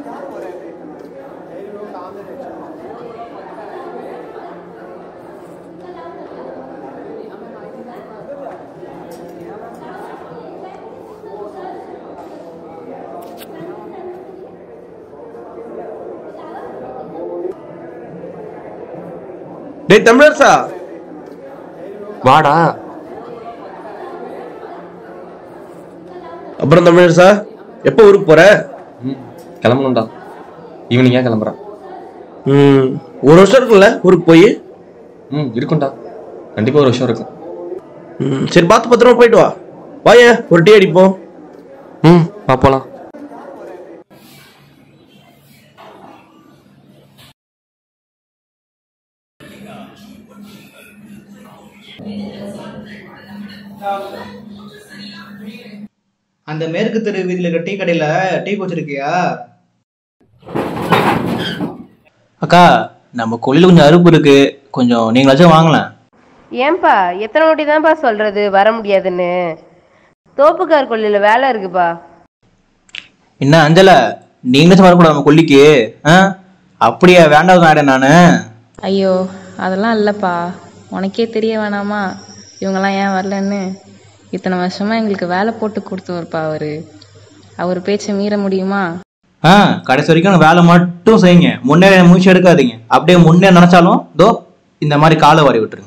டேய் தமிழரசா வாடா அப்புறம் தமிழரசா எப்போ ஊருக்கு போற ம் கிளம்பணும்டா ஈவினிங்காக கிளம்புறேன் ம் ஒரு வருஷம் இருக்கும்ல ஊருக்கு போய் ம் இருக்கும்டா கண்டிப்பாக ஒரு விஷயம் இருக்கும் ம் சரி பார்த்து பத்திரமா போயிட்டு வா வாயேன் ஒரு டீ அடிப்போம் ம் வா போலாம் அந்த மேற்கு தெரு வீதியில் இருக்க டீ கடையில் டீ குடிச்சிருக்கியா அக்கா நம்ம கொள்ளையில் கொஞ்சம் அறுப்பு இருக்கு கொஞ்சம் நீங்களாச்சும் வாங்கலாம் ஏன்பா எத்தனை வாட்டி தான்ப்பா சொல்றது வர முடியாதுன்னு தோப்புக்கார் கொல்லியில் வேலை இருக்குப்பா என்ன அஞ்சல நீங்களாச்சும் வரக்கூடாது நம்ம கொல்லிக்கு ஆ அப்படியா வேண்டாம் ஆட நான் ஐயோ அதெல்லாம் இல்லைப்பா உனக்கே தெரிய வேணாமா இவங்கெல்லாம் ஏன் வரலன்னு இத்தனை வருஷமா எங்களுக்கு வேலை போட்டு கொடுத்தவர்ப்பா அவரு அவர் பேச்சை மீற முடியுமா ஆ கடைசி வரைக்கும் அந்த வேலை மட்டும் செய்யுங்க முன்னே மூச்சு எடுக்காதீங்க அப்படியே முன்னே நினைச்சாலும் தோ இந்த மாதிரி காலை வாரி விட்டுருங்க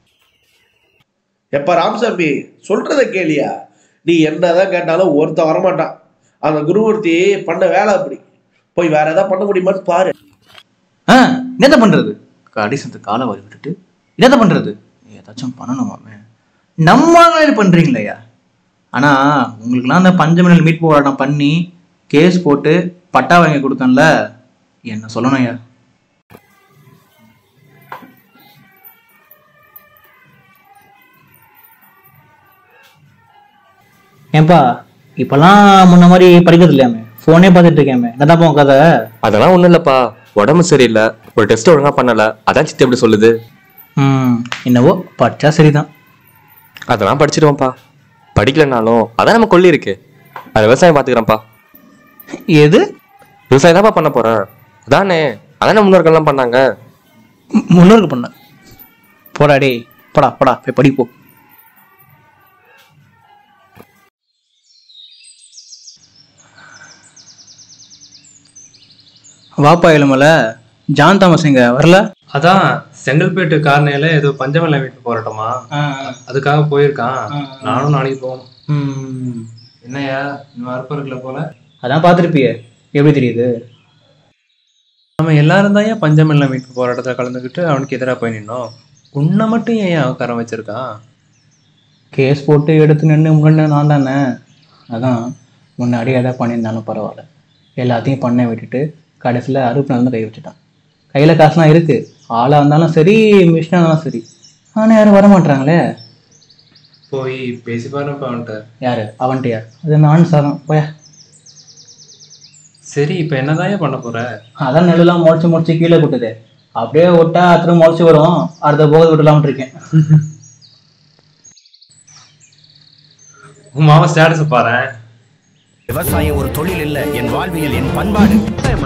எப்ப ராமசாமி சொல்றத கேளியா நீ என்னதான் கேட்டாலும் ஒருத்தன் வரமாட்டான் அந்த குருமூர்த்தி பண்ண வேலை அப்படி போய் வேற ஏதாவது பண்ண முடியுமான்னு பாரு ஆ என்னத்த பண்றது கடைசி காலை வாரி விட்டுட்டு என்னத்த பண்றது ஏதாச்சும் பண்ணணுமாமே நம்ம ஆளுங்களே பண்றீங்களேயா ஆனா உங்களுக்குலாம் அந்த பஞ்சமணில் மீட் போராட்டம் பண்ணி கேஸ் போட்டு பட்டா வாங்கி கொடுத்தேன்ல என்ன சொல்லணும் ஐயா ஏன்பா இப்பெல்லாம் முன்ன மாதிரி படிக்கிறது இல்லையாமே ஃபோனே பார்த்துட்டு இருக்கேமே என்னதான்ப்பா உன் கதை அதெல்லாம் ஒன்றும் இல்லைப்பா உடம்பு சரியில்லை ஒரு டெஸ்ட் ஒழுங்கா பண்ணல அதான் சித்தி எப்படி சொல்லுது ம் என்னவோ படிச்சா சரிதான் அதெல்லாம் படிச்சிடுவோம்ப்பா படிக்கலைனாலும் அதான் நம்ம கொல்லி இருக்கு அதை விவசாயம் பார்த்துக்கிறேன்ப்பா எது விவசாயம் தான்ப்பா பண்ண போறேன் அதானே அதானே முன்னோர்கள்லாம் பண்ணாங்க மு- முன்னோருக்கு பண்ண போடா டேய் போடா போடா போய் படிப்போ வாப்பா இளமல ஜான் தாமஸ் இங்க வரல அதான் செங்கல்பேட்டு காரணையில ஏதோ பஞ்சமலை வீட்டு போராட்டமா அதுக்காக போயிருக்கான் நானும் நாளைக்கு போகணும் ம், என்னையா இன்னும் அறுப்பு இருக்குல்ல போல அதான் பார்த்துருப்பியே எப்படி தெரியுது நம்ம எல்லாரும் தான் ஏன் பஞ்சமல்ல மீட்பு போராட்டத்தில் கலந்துக்கிட்டு அவனுக்கு எதிராக போய் நின்னோம் உன்னை மட்டும் ஏன் ஏன் உட்கார வச்சிருக்கான் கேஸ் போட்டு எடுத்து நின்று முன்னாடி நான் தானே அதான் முன்னாடி எதாவது பண்ணியிருந்தாலும் பரவாயில்ல எல்லாத்தையும் பண்ண விட்டுட்டு கடைசியில் அறுப்பு நடந்து கை வச்சுட்டான் கையில் காசுலாம் இருக்குது ஆளாக இருந்தாலும் சரி மிஷினாக இருந்தாலும் சரி ஆனால் யாரும் வர மாட்றாங்களே போய் பேசி பாருப்பா அவன்கிட்ட யார் அவன்கிட்டயா அது நான் சாரம் போயா சரி இப்போ என்னதான் பண்ண போற அதான் நெல்லுலாம் முளைச்சி முளைச்சி கீழே கொட்டுது அப்படியே விட்டா திரும்ப முளைச்சி வரும் அடுத்த போக விடலாம்னு இருக்கேன் உன் மாமா ஸ்டேட்டஸ் பாரு விவசாயம் ஒரு தொழில் இல்ல என் வாழ்வியல் என் பண்பாடு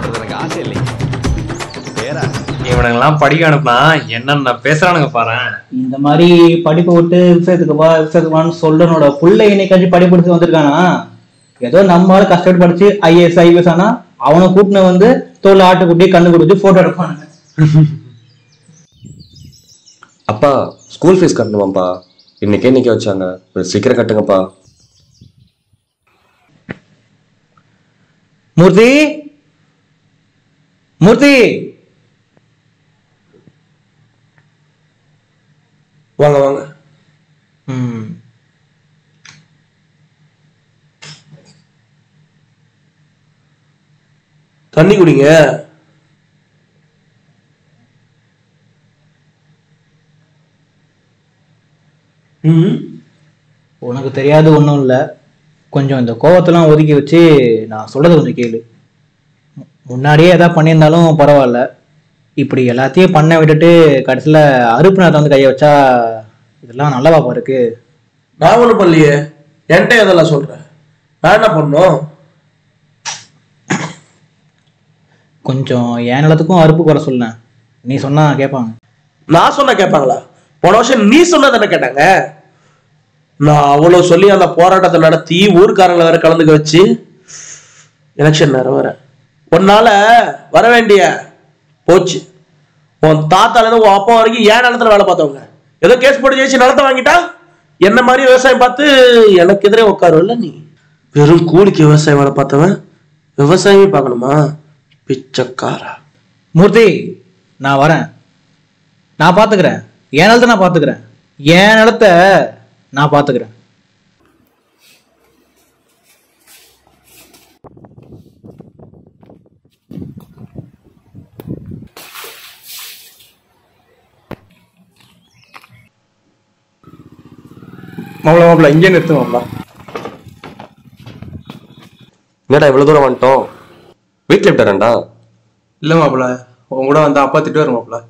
இவனுங்கெல்லாம் படிக்க அனுப்புனா என்னென்ன பேசுறானுங்க பாரு இந்த மாதிரி படிப்பை விட்டு விவசாயத்துக்கு வா விவசாயத்துக்கு வான்னு சொல்லனோட புள்ள இன்னைக்காச்சும் படிப்படுத்தி வந்திருக்கானா ஏதோ நம்மளால கஷ்டப்பட்டு படிச்சு ஐஏஎஸ் ஐபிஎஸ் ஆனா அவனை கூட்டின வந்து தோல் ஆட்டுக்குட்டி கண்ணு கொடுத்து போட்டோ எடுப்பானுங்க அப்பா ஸ்கூல் ஃபீஸ் கட்டணுமாப்பா இன்னைக்கே நிக்க வச்சாங்க கொஞ்சம் சீக்கிரம் கட்டுங்கப்பா மூர்த்தி மூர்த்தி வாங்க வாங்க ம் தண்ணி குடிங்க ம் உனக்கு தெரியாத ஒன்றும் இல்லை கொஞ்சம் இந்த கோவத்தெல்லாம் ஒதுக்கி வச்சு நான் சொல்றது கொஞ்சம் கேளு மு- முன்னாடியே எதாவது பண்ணியிருந்தாலும் பரவாயில்ல இப்படி எல்லாத்தையும் பண்ண விட்டுட்டு கடைசியில் அறுப்பு நேரத்தை வந்து கையை வச்சா இதெல்லாம் நல்லவாப்பா இருக்கு நான் ஒன்றும் பண்ணலையே என்கிட்ட எதெல்லாம் சொல்றேன் நான் என்ன பண்ணோம் கொஞ்சம் என் நிலத்துக்கும் அறுப்பு குறை சொல்லேன் நீ சொன்னா கேட்பாங்க நான் சொன்ன கேட்பாங்களா போன வருஷம் நீ சொன்னது என்ன கேட்டாங்க நான் அவ்வளவு சொல்லி அந்த போராட்டத்தை நடத்தி ஊர்க்காரங்களை வேற கலந்துக்க வச்சு எலெக்ஷன் நேரம் வர உன்னால வர வேண்டிய போச்சு உன் தாத்தால இருந்து உன் அப்பா வரைக்கும் ஏன் நிலத்துல வேலை பார்த்தவங்க ஏதோ கேஸ் போட்டு ஜெயிச்சு நிலத்தை வாங்கிட்டா என்ன மாதிரி விவசாயம் பார்த்து எனக்கு எதிரே உட்காருல்ல நீ வெறும் கூலிக்கு விவசாயம் வேலை பார்த்தவன் விவசாயமே பார்க்கணுமா பிச்சைக்காரா மூர்த்தி நான் வரேன் நான் பார்த்துக்கிறேன் என் நிலத்தை நான் பார்த்துக்கிறேன் என் நிலத்தை நான் பார்த்துக்கிறேன் மாப்பிள மாப்பிள இங்கே நிறுத்து மாப்பிள என்னடா இவ்வளவு தூரம் வந்துட்டோம் வீட்டில் விட்டுறேன்டா இல்லை மாப்பிள உன் கூட வந்து அப்பா திட்டு வரும் மாப்பிள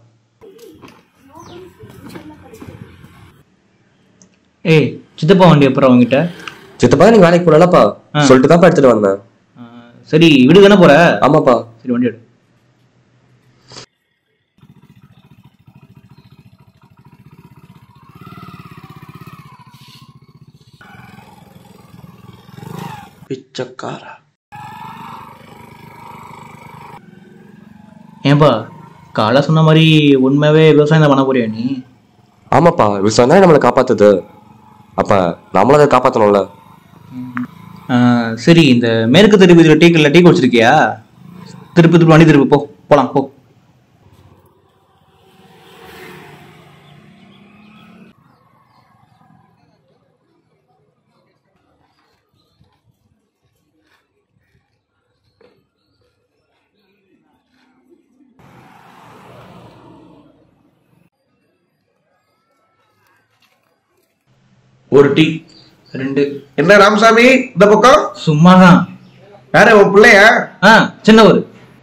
ஏய் சித்தப்பா வண்டி எப்பறம் உங்ககிட்ட சித்தப்பா நீங்க வேலைக்கு போடலப்பா ஆ. சொல்லிட்டு தான் எடுத்துட்டு வந்தேன் சரி வீடு தானே போற ஆமாப்பா சரி வண்டி எடு பிச்சைக்காரா ஏன்பா காலை சொன்ன மாதிரி உண்மையாவே விவசாயம் தான் பண்ண போறியா நீ ஆமாப்பா விவசாயம் தான் நம்மளை காப்பாத்துது அப்ப நம்மளும் அதை காப்பாத்தணும்ல ஆ, சரி இந்த மேற்கு தெரு வீதியில் டீ கல்ல டீ குடிச்சிருக்கியா திருப்பி திருப்பி வண்டி திருப்பி போ போலாம் போ ஒரு டீ ரெண்டு என்ன ராமசாமி இந்த பக்கம் சும்மாதான் வேற உன் பிள்ளையா ஆ சின்னவர்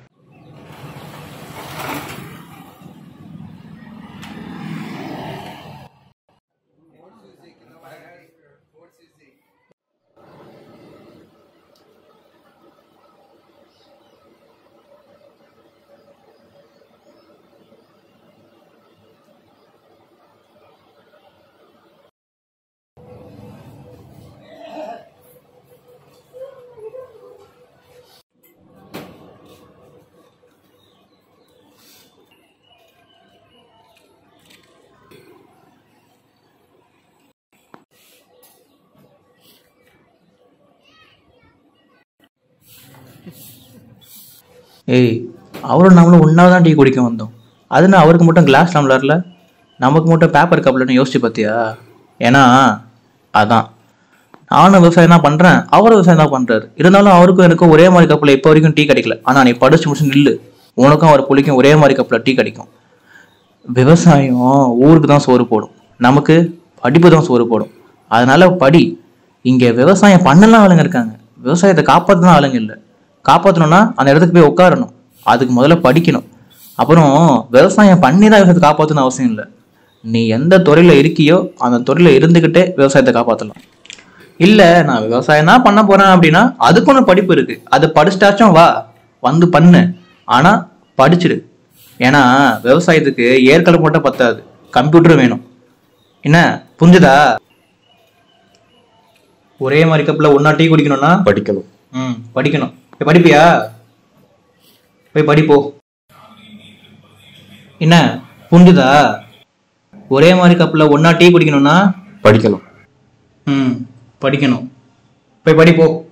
ஏய் அவரும் நம்மளும் ஒன்றா தான் டீ குடிக்க வந்தோம் அதுனா அவருக்கு மட்டும் கிளாஸ் டம்ளர்ல நமக்கு மட்டும் பேப்பர் கப்லன்னு யோசிச்சு பார்த்தியா ஏன்னா அதான் நானும் விவசாயம் தான் பண்ணுறேன் அவரும் விவசாயம் தான் பண்ணுறாரு இருந்தாலும் அவருக்கும் எனக்கும் ஒரே மாதிரி கப்பில் இப்போ வரைக்கும் டீ கிடைக்கல ஆனால் நீ படிச்சு முடிச்சு நில்லு உனக்கும் அவர் புள்ளிக்கும் ஒரே மாதிரி கப்பில் டீ கிடைக்கும் விவசாயம் ஊருக்கு தான் சோறு போடும் நமக்கு படிப்பு தான் சோறு போடும் அதனால படி இங்கே விவசாயம் பண்ணலாம் ஆளுங்க இருக்காங்க விவசாயத்தை காப்பாற்றின ஆளுங்க இல்லை காப்பாற்றணும்னா அந்த இடத்துக்கு போய் உட்காரணும் அதுக்கு முதல்ல படிக்கணும் அப்புறம் விவசாயம் பண்ணி தான் விவசாயத்தை காப்பாற்றணும் அவசியம் இல்லை நீ எந்த துறையில் இருக்கியோ அந்த துறையில் இருந்துக்கிட்டே விவசாயத்தை காப்பாற்றலாம் இல்லை நான் விவசாயம் தான் பண்ண போகிறேன் அப்படின்னா அதுக்கு ஒன்று படிப்பு இருக்குது அது படிச்சிட்டாச்சும் வா வந்து பண்ணு ஆனால் படிச்சிடு ஏன்னா விவசாயத்துக்கு ஏற்கனவே மட்டும் பத்தாது கம்ப்யூட்டரும் வேணும் என்ன புரிஞ்சுதா ஒரே மாதிரி கப்பில் ஒன்றா டீ குடிக்கணும்னா படிக்கணும் ம் படிக்கணும் போய் படிப்பியா போய் படிப்போ என்ன புரிஞ்சுதா ஒரே மாதிரி கப்பில் ஒன்றா டீ குடிக்கணும்னா படிக்கணும் ம் படிக்கணும் போய் படிப்போ